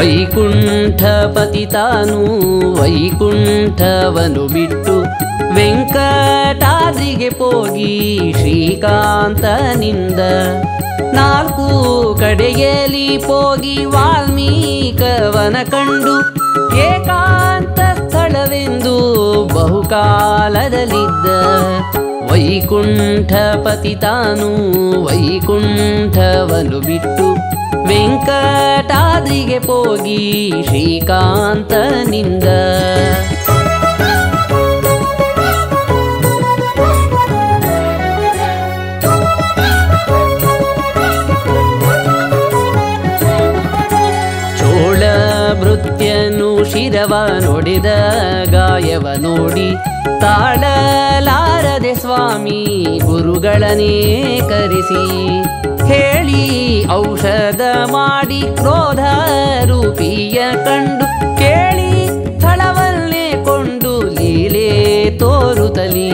ವೈಕುಂಠಪತಿ ತಾನು ವೈಕುಂಠವನು ಬಿಟ್ಟು ವೆಂಕಟಾದ್ರಿಗೆ ಹೋಗಿ ಶ್ರೀಕಾಂತನಿಂದ ನಾಲ್ಕು ಕಡೆಯಲ್ಲಿ ಹೋಗಿ ವಾಲ್ಮೀಕವನ ಕಂಡು ಏಕಾಂತ ಸ್ಥಳವೆಂದು ಬಹುಕಾಲದಲ್ಲಿದ್ದ ವೈಕುಂಠಪತಿ ತಾನು ವೈಕುಂಠವನು ಬಿಟ್ಟು ವೆಂಕಟಾದ್ರಿಗೆ ಹೋಗಿ ಶ್ರೀಕಾಂತನಿಂದ ಚೋಳ ಭೃತ್ಯನು ಶಿರವ ನೋಡಿದ ಗಾಯವ ನೋಡಿ ತಾಳಲಾರದೆ ಸ್ವಾಮಿ ಗುರುಗಳನ್ನೇ ಕರೆಸಿ ಹೇಳಿ ಔಷಧ ಮಾಡಿ ಕ್ರೋಧ ರೂಪಿಯ ಕಂಡು ಕೇಳಿ ಸ್ಥಳವನ್ನೇ ಕೊಂಡು ಲೀಲೆ ತೋರುತ್ತಲೀ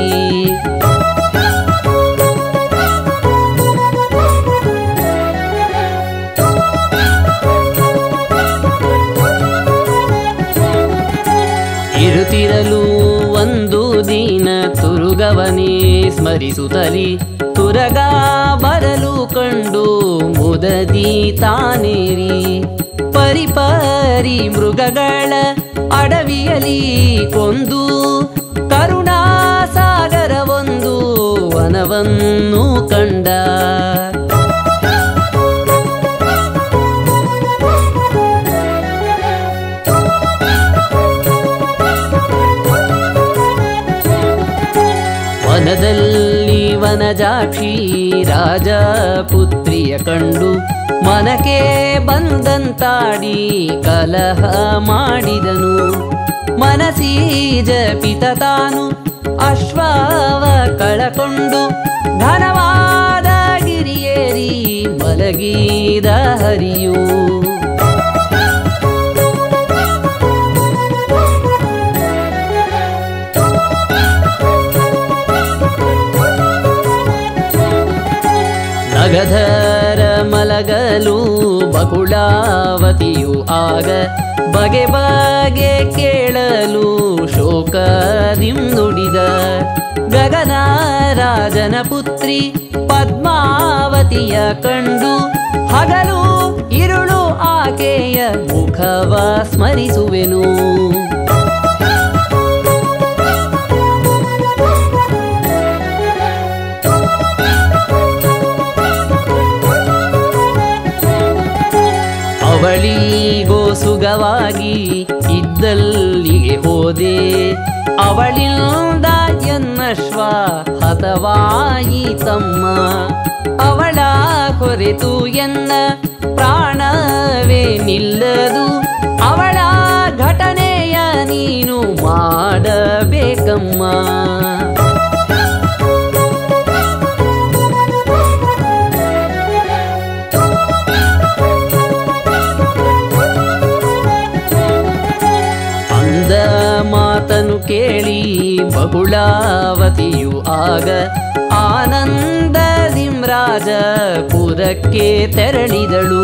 ಇರುತ್ತಿರಲು ಒಂದು ದಿನ ತುರುಗವನೇ ಸ್ಮರಿಸುತ್ತಲಿ ತುರಗ ಬರಲು ಕಂಡು ಮುದದಿ ತಾನೇರಿ ಪರಿಪರಿ ಮೃಗಗಳ ಅಡವಿಯಲಿ ಕೊಂದು ಕರುಣಾಸಾಗರ ಒಂದು ವನವನ್ನು ಕಂಡ ವನದಲ್ಲಿ ವನಜಾಕ್ಷಿ ರಾಜ ಪುತ್ರಿಯ ಕಂಡು ಮನಕ್ಕೆ ಬಂದಂತಾಡಿ ಕಲಹ ಮಾಡಿದನು ಮನಸಿ ಜಪಿತ ತಾನು ಅಶ್ವಾವ ಕಳಕೊಂಡು ಘನವಾದ ಗಿರಿಯೇರಿ ಮಲಗಿದ ಹರಿಯು ನಗಧರ ಮಲಗಲು ಬಕುಳಾವತಿಯು ಆಗ ಬಗೆ ಬಗೆ ಕೇಳಲು ಶೋಕದಿಂ ನುಡಿದ ಗಗನ ರಾಜನ ಪುತ್ರಿ ಪದ್ಮಾವತಿಯ ಕಂಡು ಹಗಲು ಇರುಳು ಆಕೆಯ ಮುಖವ ಸ್ಮರಿಸುವೆನು ಅವಳಿಗೋ ಸುಗವಾಗಿ ಇದ್ದಲ್ಲಿಗೆ ಹೋದೆ ಅವಳಿಂದ ಎನ್ನಶ್ವ ಹತವಾಯಿತಮ್ಮ ಅವಳ ಕೊರೆತು ಎನ್ನ ಪ್ರಾಣವೇ ನಿಲ್ಲದು ಅವಳ ಘಟನೆಯ ನೀನು ಮಾಡಬೇಕಮ್ಮ ಅಂದ ಮಾತನು ಕೇಳಿ ಬಹುಳಾವತಿಯು ಆಗ ಆನಂದದಿಮ್ರಾಜ ಪುರಕ್ಕೆ ತೆರಳಿದಳು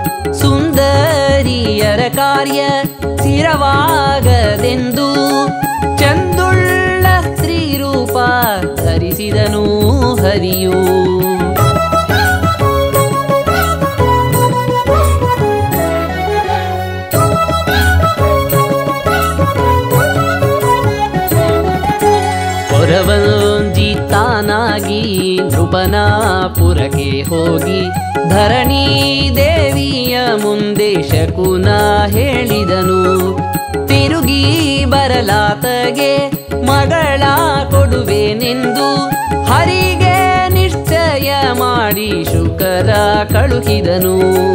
ಸುಂದರಿಯರ ಕಾರ್ಯ ಸ್ಥಿರವಾಗದೆಂದು ಚಂದುಳ್ಳ ಸ್ತ್ರೀ ರೂಪ ಧರಿಸಿದನು ಹರಿಯು ಹೊರವಂಜಿ ತಾನಾಗಿ ನೃಪನಾಪುರಕ್ಕೆ ಹೋಗಿ ಧರಣಿ ದೇವಿಯ ಮುಂದೆ ಶಕುನ ಹೇಳಿದನು ತಿರುಗಿ ಬರಲಾತಗೆ ಮಗಳ ಕೊಡುವೆನೆಂದು ಹರಿಗೆ ನಿಶ್ಚಯ ಮಾಡಿ ಶುಕರ ಕಳುಹಿದನು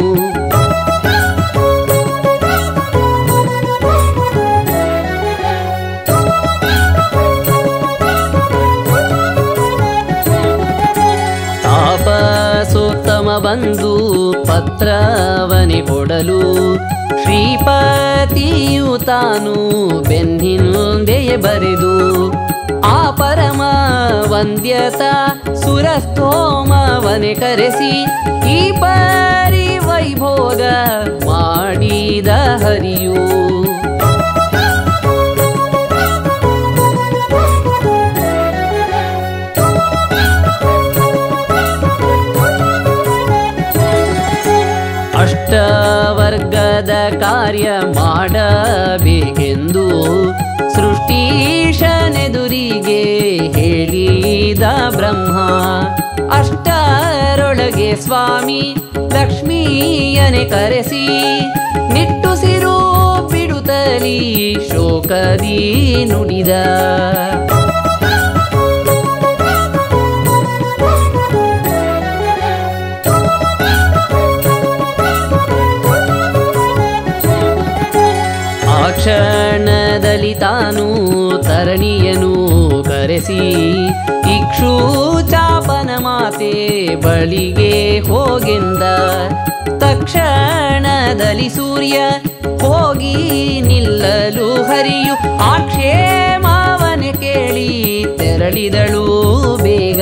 ತಾಪಸೋತ್ತಮ ಬಂದು ಪತ್ರವನೆ ಕೊಡಲು ಶ್ರೀಪತಿಯು ತಾನು ಬೆನ್ನಿಂದೆಯೇ ಬರೆದು ಆ ಪರಮ ವಂದ್ಯತ ಸುರಸ್ತೋಮವನೆ ಕರೆಸಿ ಈ ಪರಿ ವೈ ವೈಭೋಗ ಮಾಡಿದ ಹರಿಯು ಅಷ್ಟವರ್ಗದ ಕಾರ್ಯ ಮಾಡಬೇಕೆಂದು ಸೃಷ್ಟೀಶನೆದುರಿಗೆ ಹೇಳಿದ ಬ್ರಹ್ಮ ಅಷ್ಟರೊಳಗೆ ಸ್ವಾಮಿ ಲಕ್ಷ್ಮೀಯನೆ ಕರೆಸಿ ನಿಟ್ಟುಸಿರು ಬಿಡುತ್ತಲಿ ಶೋಕದಿ ನುಡಿದ ಆ ಕ್ಷಣದಲ್ಲಿ ತಾನು ತರಣಿಯನು ಕರೆಸಿ ಇಕ್ಷು ಚಾಪನ ಮಾತೆ ಬಳಿಗೆ ಹೋಗೆಂದ ತಕ್ಷಣದಲ್ಲಿ ಸೂರ್ಯ ಹೋಗಿ ನಿಲ್ಲಲು ಹರಿಯು ಆಕ್ಷೇಮವನೆ ಕೇಳಿ ತೆರಳಿದಳು ಬೇಗ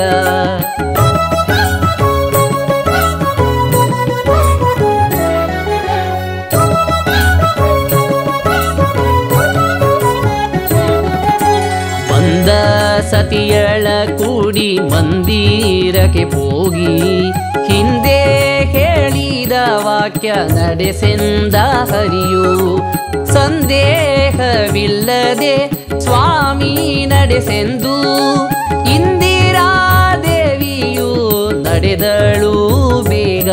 ಬಂದ ಸತಿಯಳ ಕೂಡಿ ಮಂದಿರಕ್ಕೆ ಹೋಗಿ ಹಿಂದೆ ಹೇಳಿದ ವಾಕ್ಯ ನಡೆಸೆಂದ ಹರಿಯು ಸಂದೇಹವಿಲ್ಲದೆ ಸ್ವಾಮಿ ನಡೆಸೆಂದು ಇಂದಿರಾ ದೇವಿಯು ನಡೆದಳು ಬೇಗ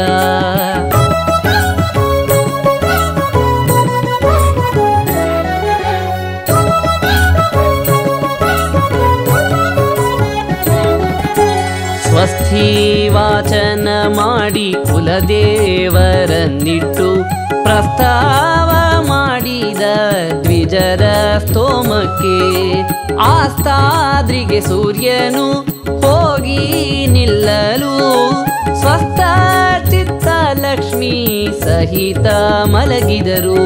ಸ್ವಸ್ಥಿ ವಾಚನ ಮಾಡಿ ಕುಲದೇವರನ್ನಿಟ್ಟು ಪ್ರಸ್ತಾವ ಮಾಡಿದ ದ್ವಿಜರ ಸ್ತೋಮಕ್ಕೆ ಆಸ್ತಾದ್ರಿಗೆ ಸೂರ್ಯನು ಹೋಗಿ ನಿಲ್ಲಲು ಸ್ವಸ್ಥ ಚಿತ್ತ ಲಕ್ಷ್ಮೀ ಸಹಿತ ಮಲಗಿದರು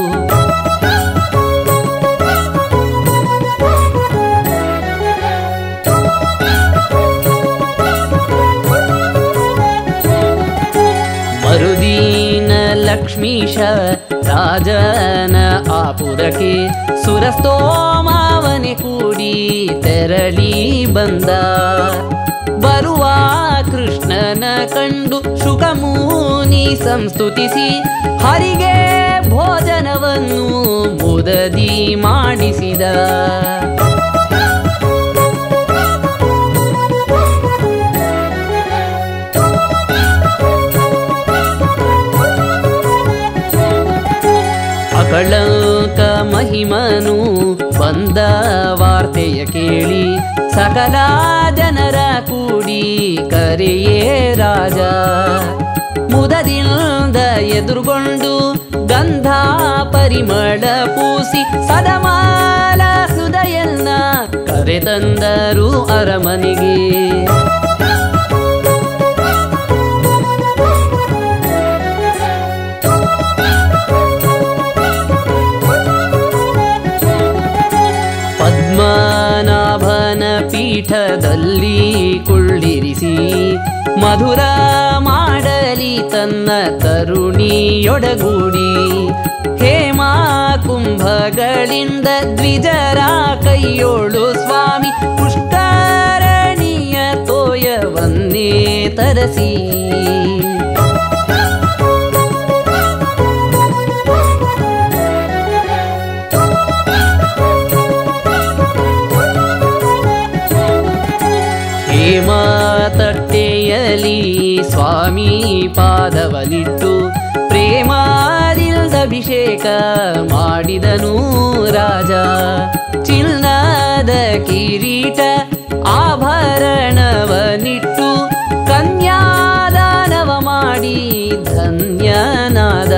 ಮರುದೀನ ಲಕ್ಷ್ಮೀಶ ರಾಜನ ಆಪುರಕ್ಕೆ ಸುರಸ್ತೋಮಾವನೆ ಕೂಡಿ ತೆರಳಿ ಬಂದ ಬರುವ ಕೃಷ್ಣನ ಕಂಡು ಶುಕಮೂನಿ ಸಂಸ್ತುತಿಸಿ ಹರಿಗೆ ಭೋಜನವನ್ನು ಮುದದಿ ಮಾಡಿಸಿದ ಅಕಳಂಕ ಮಹಿಮನು ಬಂದ ವಾರ್ತೆಯ ಕೇಳಿ ಸಕಲ ಜನರ ಕೂಡಿ ಕರೆಯೇ ರಾಜ ಮುದದಿಂದ ಎದುರುಗೊಂಡು ಗಂಧ ಪರಿಮಳ ಪೂಸಿ ಸದಮಾಲ ಹೃದಯನ್ನ ಕರೆತಂದರು ಅರಮನೆಗೆ ಪದ್ಮನಾಭನ ಪೀಠದಲ್ಲಿ ಕುಳ್ಳಿರಿಸಿ ಮಧುರ ಮಾಡಲಿ ತನ್ನ ತರುಣಿಯೊಡಗೂಡಿ ಹೇಮ ಕುಂಭಗಳಿಂದ ದ್ವಿಜರ ಕೈಯೋಳು ಸ್ವಾಮಿ ಪುಷ್ಕರಣಿಯ ತೋಯವನ್ನೇ ತರಸಿ ಹೇಮ ತಟ್ಟೆಯಲಿ ಸ್ವಾಮಿ ಪಾದವನಿಟ್ಟು ಪ್ರೇಮಾದಿಲ್ದ ಅಭಿಷೇಕ ಮಾಡಿದನು ರಾಜ ಚಿನ್ನದ ಕಿರೀಟ ಆಭರಣವನಿಟ್ಟು ಕನ್ಯಾದಾನವ ಮಾಡಿ ಧನ್ಯನಾದ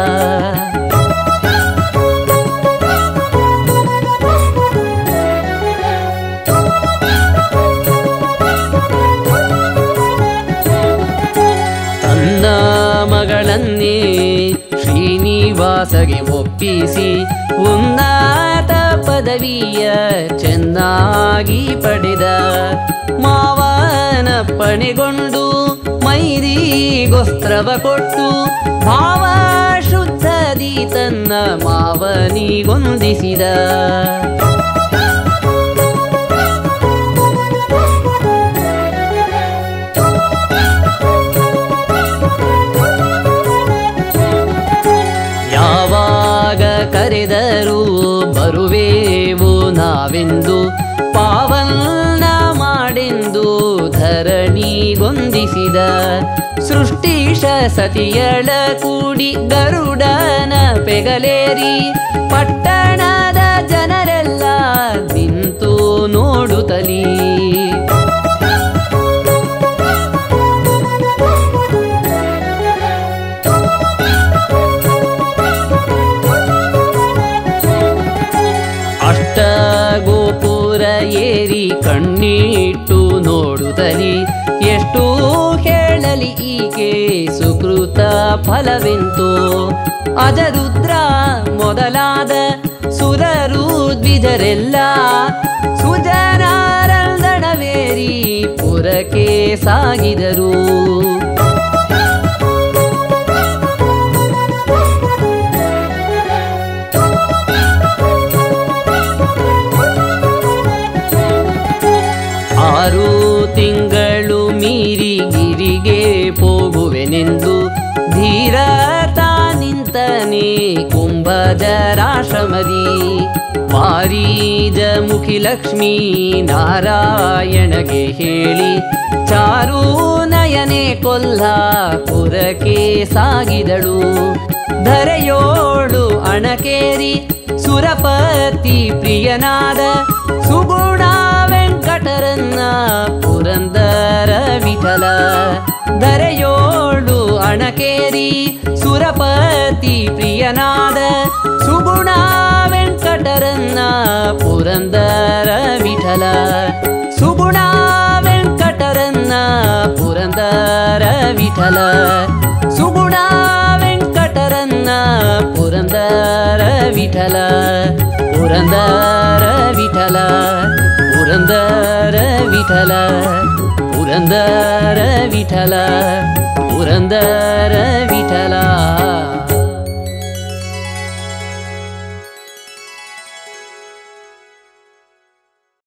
ತನ್ನ ಮಗಳನ್ನೇ ಶ್ರೀನಿವಾಸಗೆ ಒಪ್ಪಿಸಿ ಉನ್ನತ ಪದವಿಯ ಚೆನ್ನಾಗಿ ಪಡೆದ ಮಾವನ ಪಣೆಗೊಂಡು ಮೈದಿಗೋಸ್ತ್ರವ ಕೊಟ್ಟು ಭಾವ ಶುದ್ಧದಿ ತನ್ನ ಮಾವನಿಗೊಂದಿಸಿದ ಯಾವಾಗ ಕರೆದರೂ ಬರುವೆವು ನಾವೆಂದು ಪಾವನ ಮಾಡೆಂದು ಧರಣಿಗೊಂದಿಸಿದ ಸೃಷ್ಟಿಶ ಸತಿಯಳ ಕೂಡಿ ಗರುಡನ ಪೆಗಲೇರಿ ಪಟ್ಟಣದ ಜನರೆಲ್ಲ ನಿಂತು ನೋಡುತ್ತಲೀ ಅಷ್ಟ ಗೋಪುರ ಏರಿ ಕಣ್ಣಿಟ್ಟು ನೋಡುತ್ತಲಿ ಎಷ್ಟು ಹೇಳಲಿ ಈಕೆ ಸುಕೃತ ಫಲವೆಂತೋ ಅಜರುದ್ರ ಮೊದಲಾದ ಸುರರು ದ್ವಿಜರೆಲ್ಲ ಸುಜನಾರಂದಣವೇರಿ ಪುರಕ್ಕೆ ಸಾಗಿದರು ಆರು ತಿಂಗಳು ಮೀರಿ ಗಿರಿಗೆ ಹೋಗುವೆನೆಂದು ಧೀರ ನಿಂತನೆ ಕುಂಭಜರಾಶ್ರಮದಿ ಮಾರೀಜ ಮುಖಿ ಲಕ್ಷ್ಮೀ ನಾರಾಯಣಗೆ ಹೇಳಿ ಚಾರು ನಯನೆ ಕೊಲ್ಲಾಪುರಕ್ಕೆ ಸಾಗಿದಳು ಧರೆಯೋಳು ಅಣಕೇರಿ ಸುರಪತಿ ಪ್ರಿಯನಾದ ಸುಗುಣ ವೆಂಕಟರನ್ನ ಪುರಂದರ ವಿಠಲ ಧರೆಯೋಳು ಅಣಕೇರಿ ಸುರಪತಿ ಪ್ರಿಯನಾದ ಸುಗುಣ ವೆಂಕಟರನ್ನ ಪುರಂದರ ವಿಠಲ ಸುಗುಣ ವೆಂಕಟರನ್ನ ಪುರಂದರ ವಿಠಲ ಸುಗುಣ ವೆಂಕಟರನ್ನ ಪುರಂದರ ವಿಠಲ ಪುರಂದರ ವಿಠಲ ಪುರಂದರ ವಿಠಲ ಪುರಂದರ ವಿಠಲ ಪುರಂದರ ವಿಠಲ